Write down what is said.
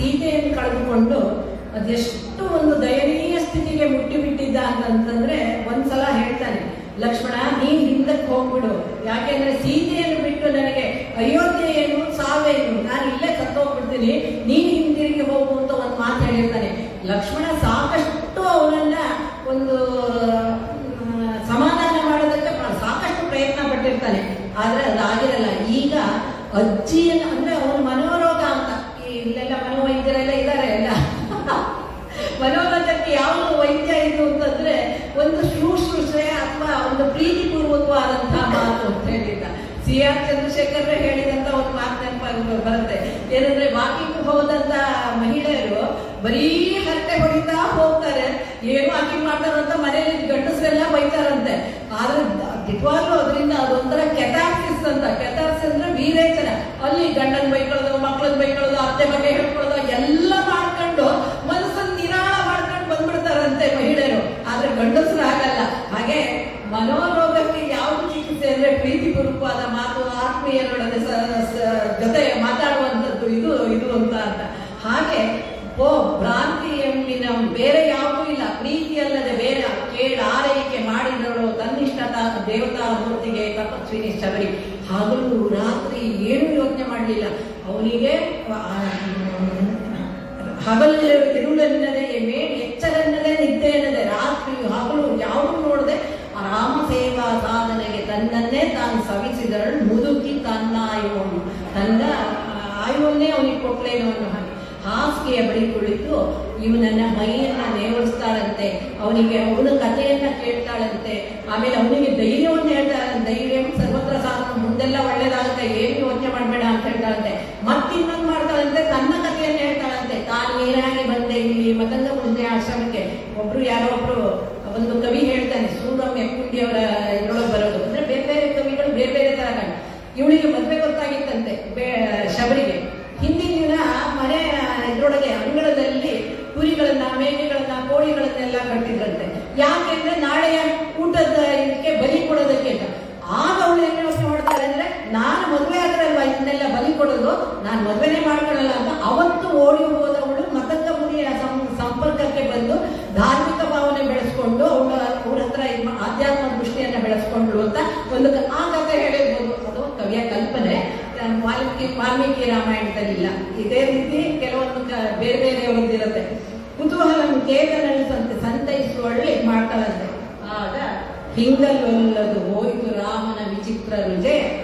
ಸೀತೆಯನ್ನು ಕಳೆದುಕೊಂಡು ಅದೆಷ್ಟು ಒಂದು ದಯನೀಯ ಸ್ಥಿತಿಗೆ ಮುಟ್ಟಿಬಿಟ್ಟಿದ್ದ ಅಂತಂತಂದ್ರೆ ಒಂದ್ಸಲ ಹೇಳ್ತಾನೆ ಲಕ್ಷ್ಮಣ ನೀನ್ ಹಿಂದಕ್ಕೆ ಹೋಗ್ಬಿಡು ಯಾಕೆಂದ್ರೆ ಸೀತೆಯನ್ನು ಬಿಟ್ಟು ನನಗೆ ಅಯೋಧ್ಯೆ ಏನು ಸಾವೇನು ನಾನು ಇಲ್ಲೇ ಸತ್ತೋಗ್ಬಿಡ್ತೀನಿ ನೀನ್ ಹಿಂದಿರುಗಿ ಹೋಗು ಅಂತ ಒಂದು ಮಾತು ಹೇಳಿರ್ತಾನೆ ಲಕ್ಷ್ಮಣ ಸಾಕಷ್ಟು ಅವನನ್ನ ಒಂದು ಮ್, ಸಮಾಧಾನ ಮಾಡೋದಕ್ಕೆ ಪ್ರ- ಸಾಕಷ್ಟು ಪ್ರಯತ್ನ ಪಟ್ಟಿರ್ತಾನೆ ಆದ್ರೆ ಅದಾಗಿರಲ್ಲ ಈಗ ಅಜ್ಜಿಯನ್ನ ಅಂದ್ರೆ ಅವನು ಮನೋರೋಗ ಅಂತ ಈ ಇಲ್ಲೆಲ್ಲ ಮನೋವೈದ್ಯರೆಲ್ಲ ಇದ್ದಾರೆ ಎಲ್ಲ ಮನೋರೋಗಕ್ಕೆ ಯಾವುದು ವೈದ್ಯ ಇದು ಅಂತಂದ್ರೆ ಒಂದು ಶುಶ್ರೂಷೆ ಅಥವಾ ಒಂದು ಪ್ರೀತಿಪೂರ್ವಕವಾದಂತಹ ಮಾತು ಅಂತ ಹೇಳಿದ್ದ ಸಿ ಆರ್ ಚಂದ್ರಶೇಖರ್ ಹೇಳಿದಂತ ಒಂದು ಮಾತು ನೆನಪಾಗಿ ಬರುತ್ತೆ ಏನಂದ್ರೆ ವಾಕಿಂಗ್ ಹೋದಂತ ಮಹಿಳೆಯರು ಬರೀ ಹರಟೆ ಹೊಡಿತಾ ಹೋಗ್ತಾರೆ ಏನು ವಾಕಿಂಗ್ ಮಾಡ್ತಾರ ಅಂತ ಮನೇಲಿ ಗಂಡಸರೆಲ್ಲ ಬೈತಾರಂತೆ ಆದ್ರೆ ನಿಜವಾಗ್ಲೂ ಅದರಿಂದ ಅದೊಂಥರ ಕೆಥಾರ್ಸಿಸ್ ಅಂತ ಕೆಥಾರ್ಸಿಸ್ ಅಂದ್ರೆ ವೀರೇಚನ ಅಲ್ಲಿ ಗಂಡನ್ ಬೈಕೊಳ್ಳೋದು ಮಕ್ಕಳನ್ನ ಬೈಕೊಳ್ಳೋದು ಅತ್ತೆ ಬಗ್ಗೆ ಹೇಳ್ಕೊಳ್ಳೋದು ಎಲ್ಲ ಮಾಡ್ಕೊಂಡು ಮನಸ್ಸನ್ನ ನಿರಾಳ ಮಾಡ್ಕೊಂಡು ಬಂದ್ಬಿಡ್ತಾರಂತೆ ಮಹಿಳೆಯರು ಆದ್ರೆ ಗಂಡಸರು ಆಗಲ್ಲ ಹಾಗೆ ಮನೋರೋಗಕ್ಕೆ ಯಾವುದು ಚಿಕಿತ್ಸೆ ಅಂದ್ರೆ ಪ್ರೀತಿಪೂರ್ವಕವಾದ ಮಾತು ಆತ್ಮೀಯರೊಡನೆ ಸ- ಸ- ಜೊತೆ ಮಾತಾಡುವಂಥದ್ದು ಇದು ಇದು ಅಂತ ಅಂತ ಹಾಗೆ ಓ ಭ್ರಾಂತಿ ಎಂಬಿನ ಬೇರೆ ಯಾವುದೂ ಇಲ್ಲ ಪ್ರೀತಿ ಅಲ್ಲದೆ ಬೇರೆ ಕೇಳ ಆರೈಕೆ ಮಾಡಿದಳು ತನ್ನಿಷ್ಠ ತಾ- ದೇವತಾ ಮೂರ್ತಿಗೆ ತಪಸ್ವಿನಿ ಶಬರಿ ಹಗಲು ರಾತ್ರಿ ಏನು ಯೋಚನೆ ಮಾಡಲಿಲ್ಲ ಅವನಿಗೆ ಹಗಲು ಇರುಳೆನ್ನದೆ ಮೇಲ್ ಎಚ್ಚರನ್ನದೆ ನಿದ್ದೆ ಎನ್ನದೆ ರಾತ್ರಿ ಹಗಲು ಯಾವುದು ನೋಡದೆ ಆ ರಾಮ ಸೇವಾ ಸಾಧನೆಗೆ ತನ್ನನ್ನೇ ತಾನು ಸವಿಸಿದಳು ಮುದುಕಿ ತನ್ನ ಆಯುವನ್ನು ತನ್ನ ಆಯುವನ್ನೇ ಅವನಿಗೆ ಕೊಟ್ಲೇನೋ ಅನ್ನೋ ಹಾಗೆ ಹಾಸಿಗೆಯ ಬಳಿ ಕುಳಿತು ಇವನನ್ನ ಮೈಯನ್ನ ನೇವರಿಸ್ತಾಳಂತೆ ಅವನಿಗೆ ಅವನ ಕಥೆಯನ್ನ ಕೇಳ್ತಾಳಂತೆ ಆಮೇಲೆ ಅವನಿಗೆ ಧೈರ್ಯವನ್ನು ಹೇಳ್ತಾಳಂತೆ ಧೈರ್ಯ ಸರ್ವತ್ರ ಸಾಧನ ಮುಂದೆಲ್ಲ ಒಳ್ಳೇದಾಗುತ್ತೆ ಏನು ಯೋಚನೆ ಮಾಡಬೇಡ ಅಂತ ಹೇಳ್ತಾಳಂತೆ ಮತ್ತಿನ್ನೊಂದು ಮಾಡ್ತಾಳಂತೆ ತನ್ನ ಕಥೆಯನ್ನ ಹೇಳ್ತಾಳಂತೆ ತಾನು ಏನಾಗಿ ಬಂದೆ ಇಲ್ಲಿ ಮಕಂದ ಮುಂದೆ ಆಶ್ರಮಕ್ಕೆ ಒಬ್ರು ಯಾರೋ ಒಬ್ರು ಒಂದು ಕವಿ ಹೇಳ್ತಾನೆ ಸೂರಮ್ ಎಕ್ಕುಂಡಿಯವರ ಇದ್ರೊಳಗೆ ಬರೋದು ಅಂದ್ರೆ ಬೇರೆ ಬೇರೆ ಕವಿಗಳು ಬೇರೆ ಬೇರೆ ತರ ಕಾಣ ಇವಳಿಗೆ ಮದ್ವೆ ಗೊತ್ತಾಗಿತ್ತಂತೆ ಬೇ- ಶಬರಿಗೆ ಹಿಂದಿನ ದಿನ ಮನೆ ಇದ್ರೊಳಗೆ ಅಂಗಳದಲ್ಲಿ ಕುರಿಗಳನ್ನ ಮೇಕೆಗಳನ್ನ ಕೋಳಿಗಳನ್ನೆಲ್ಲ ಕಟ್ಟಿದ್ರಂತೆ ಯಾಕೆಂದ್ರೆ ನಾಳೆಯ ಊಟದ ಇದಕ್ಕೆ ಬಲಿ ಕೊಡೋದಕ್ಕೆ ಅಂತ ಆಗ ಅವಳು ಏನ್ ಯೋಚನೆ ಮಾಡ್ತಾಳೆ ಅಂದ್ರೆ ನಾನು ಮದುವೆ ಆದ್ರಲ್ವಾ ಇದನ್ನೆಲ್ಲ ಬಲಿ ಕೊಡೋದು ನಾನು ಮದುವೆನೇ ಮಾಡ್ಕೊಳ್ಳಲ್ಲ ಅಂತ ಅವತ್ತು ಓಡಿ ಹೋದವಳು ಮತಂಗ ಮುನಿಯ ಸಂ- ಸಂಪರ್ಕಕ್ಕೆ ಬಂದು ಧಾರ್ಮಿಕ ಭಾವನೆ ಬೆಳೆಸ್ಕೊಂಡು ಅವಳ ಅವ್ರ ಹತ್ರ ಇದ್ ಮಾ- ಆಧ್ಯಾತ್ಮ ದೃಷ್ಟಿಯನ್ನ ಬೆಳೆಸ್ಕೊಂಡ್ಳು ಅಂತ ಒಂದು ಕ- ಆ ಕಥೆ ಹೇಳಿರ್ಬೋದು ಅದು ಕವಿಯ ಕಲ್ಪನೆ ಆ, ವಾಲ್ಮೀಕಿ ವಾಲ್ಮೀಕಿ ರಾಮಾಯಣದಲ್ಲಿಲ್ಲ ಇದೇ ರೀತಿ ಕೆಲವೊಂದು ಕ- ಬೇರೆ ಬೇರೆ ಒಂದಿರುತ್ತೆ ಕುತೂಹಲ ಕೇತನಳಿಸಂತೆ ಸಂತೈಸುವಳ್ಳಿ ಮಾಡ್ತಾಳಂತೆ ಆಗ ಹಿಂಗಲ್ಲೊಲ್ಲದು ಹೋಯಿತು ರಾಮನ ವಿಚಿತ್ರ ರುಜೆ